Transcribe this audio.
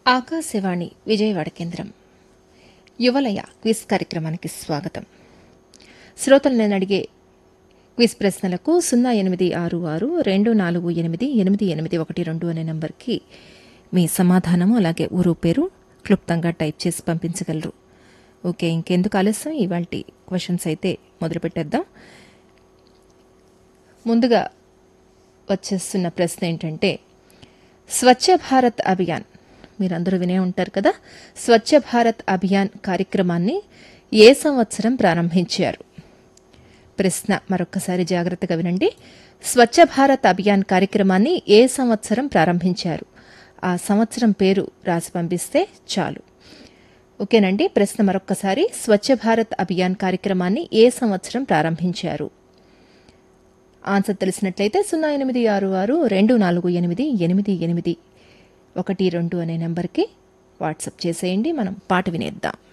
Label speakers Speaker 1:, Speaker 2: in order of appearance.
Speaker 1: ఆకాశవాణి విజయవాడ కేంద్రం యువలయ క్విజ్ కార్యక్రమానికి స్వాగతం శ్రోతలు నేను అడిగే క్విజ్ ప్రశ్నలకు సున్నా ఎనిమిది ఆరు ఆరు రెండు నాలుగు ఎనిమిది ఎనిమిది ఎనిమిది ఒకటి రెండు అనే నంబర్కి మీ సమాధానము అలాగే ఊరు పేరు క్లుప్తంగా టైప్ చేసి పంపించగలరు ఓకే ఇంకెందుకు ఆలస్యం ఇవాళ క్వశ్చన్స్ అయితే మొదలుపెట్టేద్దాం ముందుగా వచ్చేస్తున్న ప్రశ్న ఏంటంటే స్వచ్ఛ భారత్ అభియాన్ మీరందరూ వినే ఉంటారు కదా స్వచ్ఛ భారత్ అభియాన్ కార్యక్రమాన్ని ఏ సంవత్సరం ప్రారంభించారు ప్రశ్న మరొకసారి జాగ్రత్తగా వినండి స్వచ్ఛ భారత్ అభియాన్ కార్యక్రమాన్ని ఏ సంవత్సరం ప్రారంభించారు ఆ సంవత్సరం పేరు రాసి పంపిస్తే చాలు ఓకేనండి ప్రశ్న మరొక్కసారి స్వచ్ఛ భారత్ అభియాన్ కార్యక్రమాన్ని ఏ సంవత్సరం ప్రారంభించారు ఆన్సర్ తెలిసినట్లయితే సున్నా ఎనిమిది ఆరు ఆరు రెండు నాలుగు ఎనిమిది ఎనిమిది ఎనిమిది ఒకటి రెండు అనే నెంబర్కి వాట్సప్ చేసేయండి మనం పాట వినేద్దాం